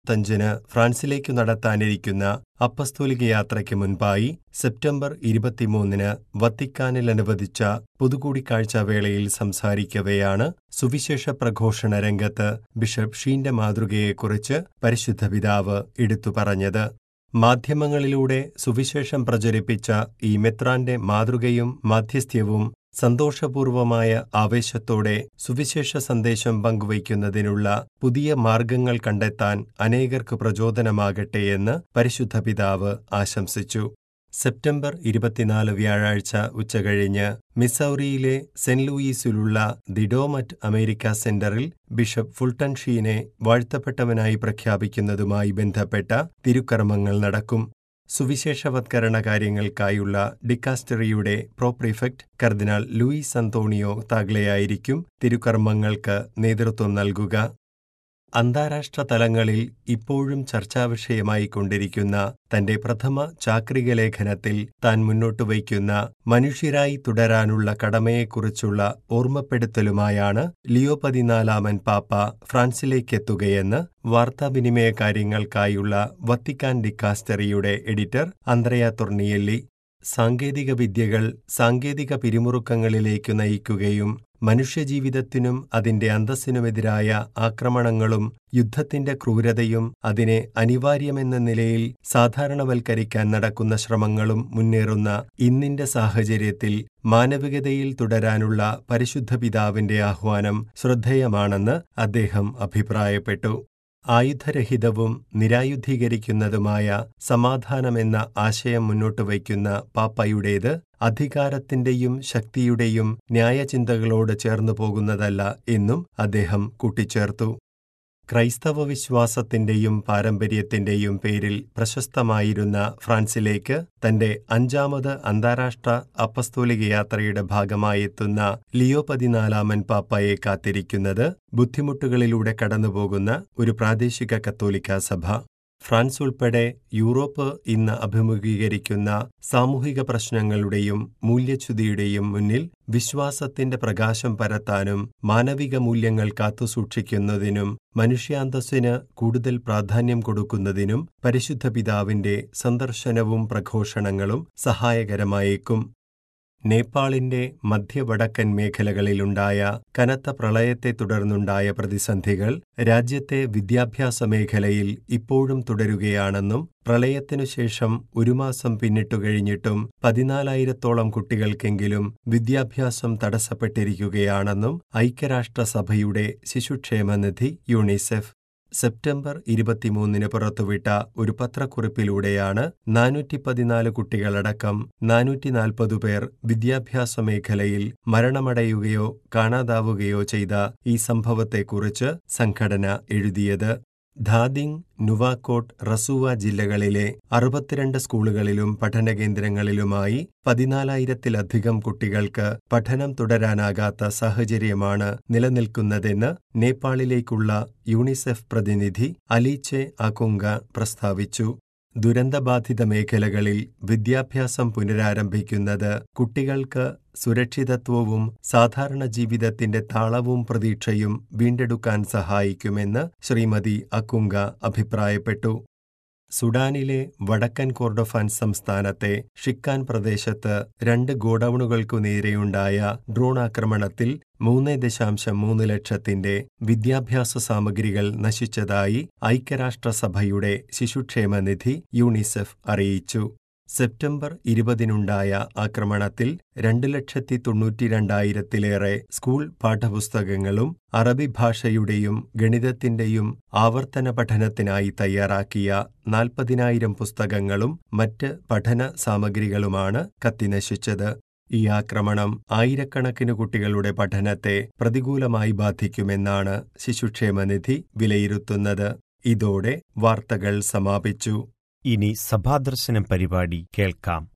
ഇരുപത്തഞ്ചിന് ഫ്രാൻസിലേക്കു നടത്താനിരിക്കുന്ന അപ്പസ്തോലിക യാത്രയ്ക്ക് മുൻപായി സെപ്റ്റംബർ ഇരുപത്തിമൂന്നിന് വത്തിക്കാനിൽ അനുവദിച്ച പൊതുകൂടിക്കാഴ്ച വേളയിൽ സംസാരിക്കവെയാണ് സുവിശേഷ പ്രഘോഷണ രംഗത്ത് ബിഷപ്പ് ഷീന്റെ മാതൃകയെക്കുറിച്ച് പരിശുദ്ധ പിതാവ് എടുത്തു പറഞ്ഞത് മാധ്യമങ്ങളിലൂടെ സുവിശേഷം പ്രചരിപ്പിച്ച ഈ മെത്രാന്റെ മാതൃകയും മാധ്യസ്ഥ്യവും സന്തോഷപൂർവമായ ആവേശത്തോടെ സുവിശേഷ സന്ദേശം പങ്കുവയ്ക്കുന്നതിനുള്ള പുതിയ മാർഗങ്ങൾ കണ്ടെത്താൻ അനേകർക്ക് പ്രചോദനമാകട്ടെയെന്ന് പരിശുദ്ധ പിതാവ് ആശംസിച്ചു സെപ്റ്റംബർ ഇരുപത്തിനാല് വ്യാഴാഴ്ച ഉച്ചകഴിഞ്ഞ് മിസൗറിയിലെ സെന്റ് ലൂയിസിലുള്ള ദിഡോമറ്റ് അമേരിക്ക സെന്ററിൽ ബിഷപ്പ് ഫുൾട്ടൻ ഷീനെ വാഴ്ത്തപ്പെട്ടവനായി പ്രഖ്യാപിക്കുന്നതുമായി ബന്ധപ്പെട്ട തിരുക്കർമ്മങ്ങൾ നടക്കും സുവിശേഷവത്കരണ കാര്യങ്ങൾക്കായുള്ള ഡിക്കാസ്റ്ററിയുടെ പ്രോപ്രിഫെക്ട് കർദിനാൾ ലൂയിസ് അന്തോണിയോ താഗ്ലയായിരിക്കും തിരുക്കർമ്മങ്ങൾക്ക് നേതൃത്വം നൽകുക അന്താരാഷ്ട്ര തലങ്ങളിൽ ഇപ്പോഴും ചർച്ചാവിഷയമായി കൊണ്ടിരിക്കുന്ന തന്റെ പ്രഥമ ചാക്രിക ലേഖനത്തിൽ താൻ മുന്നോട്ട് വയ്ക്കുന്ന മനുഷ്യരായി തുടരാനുള്ള കടമയെക്കുറിച്ചുള്ള ഓർമ്മപ്പെടുത്തലുമായാണ് ലിയോ പതിനാലാമൻ പാപ്പ ഫ്രാൻസിലേക്കെത്തുകയെന്ന് വാർത്താവിനിമയ കാര്യങ്ങൾക്കായുള്ള വത്തിക്കാൻ ഡിക്കാസ്റ്ററിയുടെ എഡിറ്റർ അന്ത്രയ തുർണിയല്ലി സാങ്കേതിക വിദ്യകൾ സാങ്കേതിക പിരിമുറുക്കങ്ങളിലേക്ക് നയിക്കുകയും മനുഷ്യജീവിതത്തിനും അതിന്റെ അന്തസ്സിനുമെതിരായ ആക്രമണങ്ങളും യുദ്ധത്തിന്റെ ക്രൂരതയും അതിനെ അനിവാര്യമെന്ന നിലയിൽ സാധാരണവൽക്കരിക്കാൻ നടക്കുന്ന ശ്രമങ്ങളും മുന്നേറുന്ന ഇന്നിന്റെ സാഹചര്യത്തിൽ മാനവികതയിൽ തുടരാനുള്ള പരിശുദ്ധ പിതാവിന്റെ ആഹ്വാനം ശ്രദ്ധേയമാണെന്ന് അദ്ദേഹം അഭിപ്രായപ്പെട്ടു ആയുധരഹിതവും നിരായുധീകരിക്കുന്നതുമായ സമാധാനമെന്ന ആശയം മുന്നോട്ട് വയ്ക്കുന്ന പാപ്പയുടേത് അധികാരത്തിന്റെയും ശക്തിയുടെയും ന്യായചിന്തകളോട് ചേർന്നു പോകുന്നതല്ല എന്നും അദ്ദേഹം കൂട്ടിച്ചേർത്തു ക്രൈസ്തവ വിശ്വാസത്തിന്റെയും പാരമ്പര്യത്തിന്റെയും പേരിൽ പ്രശസ്തമായിരുന്ന ഫ്രാൻസിലേക്ക് തന്റെ അഞ്ചാമത് അന്താരാഷ്ട്ര അപ്പസ്തോലിക യാത്രയുടെ ഭാഗമായെത്തുന്ന ലിയോ പതിനാലാമൻ പാപ്പയെ കാത്തിരിക്കുന്നത് ബുദ്ധിമുട്ടുകളിലൂടെ കടന്നുപോകുന്ന ഒരു പ്രാദേശിക കത്തോലിക്ക സഭ ഫ്രാൻസ് ഉൾപ്പെടെ യൂറോപ്പ് ഇന്ന് അഭിമുഖീകരിക്കുന്ന സാമൂഹിക പ്രശ്നങ്ങളുടെയും മൂല്യച്യുതിയുടെയും മുന്നിൽ വിശ്വാസത്തിന്റെ പ്രകാശം പരത്താനും മാനവിക മൂല്യങ്ങൾ കാത്തുസൂക്ഷിക്കുന്നതിനും മനുഷ്യാന്തസ്സിന് കൂടുതൽ പ്രാധാന്യം കൊടുക്കുന്നതിനും പരിശുദ്ധ പിതാവിന്റെ സന്ദർശനവും പ്രഘോഷണങ്ങളും സഹായകരമായേക്കും നേപ്പാളിന്റെ മധ്യവടക്കൻ മേഖലകളിലുണ്ടായ കനത്ത പ്രളയത്തെ തുടർന്നുണ്ടായ പ്രതിസന്ധികൾ രാജ്യത്തെ വിദ്യാഭ്യാസ മേഖലയിൽ ഇപ്പോഴും തുടരുകയാണെന്നും പ്രളയത്തിനു ശേഷം ഒരു മാസം പിന്നിട്ടുകഴിഞ്ഞിട്ടും പതിനാലായിരത്തോളം കുട്ടികൾക്കെങ്കിലും വിദ്യാഭ്യാസം തടസ്സപ്പെട്ടിരിക്കുകയാണെന്നും ഐക്യരാഷ്ട്രസഭയുടെ ശിശുക്ഷേമനിധി യൂണിസെഫ് സെപ്റ്റംബർ ഇരുപത്തിമൂന്നിന് പുറത്തുവിട്ട ഒരു പത്രക്കുറിപ്പിലൂടെയാണ് നാനൂറ്റി പതിനാല് കുട്ടികളടക്കം നാനൂറ്റിനാൽപ്പത് പേർ വിദ്യാഭ്യാസ മേഖലയിൽ മരണമടയുകയോ കാണാതാവുകയോ ചെയ്ത ഈ സംഭവത്തെക്കുറിച്ച് സംഘടന എഴുതിയത് ധാദിങ് നുവാക്കോട്ട് റസുവ ജില്ലകളിലെ അറുപത്തിരണ്ട് സ്കൂളുകളിലും പഠനകേന്ദ്രങ്ങളിലുമായി പതിനാലായിരത്തിലധികം കുട്ടികൾക്ക് പഠനം തുടരാനാകാത്ത സാഹചര്യമാണ് നിലനിൽക്കുന്നതെന്ന് നേപ്പാളിലേക്കുള്ള യൂണിസെഫ് പ്രതിനിധി അലീച്ചെ അകുങ്ക പ്രസ്താവിച്ചു ദുരന്തബാധിത മേഖലകളിൽ വിദ്യാഭ്യാസം പുനരാരംഭിക്കുന്നത് കുട്ടികൾക്ക് സുരക്ഷിതത്വവും സാധാരണ ജീവിതത്തിന്റെ താളവും പ്രതീക്ഷയും വീണ്ടെടുക്കാൻ സഹായിക്കുമെന്ന് ശ്രീമതി അക്കുങ്ക അഭിപ്രായപ്പെട്ടു സുഡാനിലെ വടക്കൻ കോർഡൊഫാൻ സംസ്ഥാനത്തെ ഷിക്കാൻ പ്രദേശത്ത് രണ്ട് ഗോഡൌണുകൾക്കു നേരെയുണ്ടായ ഡ്രോൺ ആക്രമണത്തിൽ മൂന്ന് ദശാംശം മൂന്ന് ലക്ഷത്തിന്റെ വിദ്യാഭ്യാസ സാമഗ്രികൾ നശിച്ചതായി ഐക്യരാഷ്ട്രസഭയുടെ ശിശുക്ഷേമനിധി യൂണിസെഫ് അറിയിച്ചു സെപ്റ്റംബർ ഇരുപതിനുണ്ടായ ആക്രമണത്തിൽ രണ്ട് ലക്ഷത്തി തൊണ്ണൂറ്റിരണ്ടായിരത്തിലേറെ സ്കൂൾ പാഠപുസ്തകങ്ങളും അറബി ഭാഷയുടെയും ഗണിതത്തിന്റെയും ആവർത്തന പഠനത്തിനായി തയ്യാറാക്കിയ നാൽപ്പതിനായിരം പുസ്തകങ്ങളും മറ്റ് പഠന സാമഗ്രികളുമാണ് കത്തിനശിച്ചത് ഈ ആക്രമണം ആയിരക്കണക്കിന് കുട്ടികളുടെ പഠനത്തെ പ്രതികൂലമായി ബാധിക്കുമെന്നാണ് ശിശുക്ഷേമനിധി വിലയിരുത്തുന്നത് ഇതോടെ വാർത്തകൾ സമാപിച്ചു ഇനി സഭാദർശനം പരിപാടി കേൾക്കാം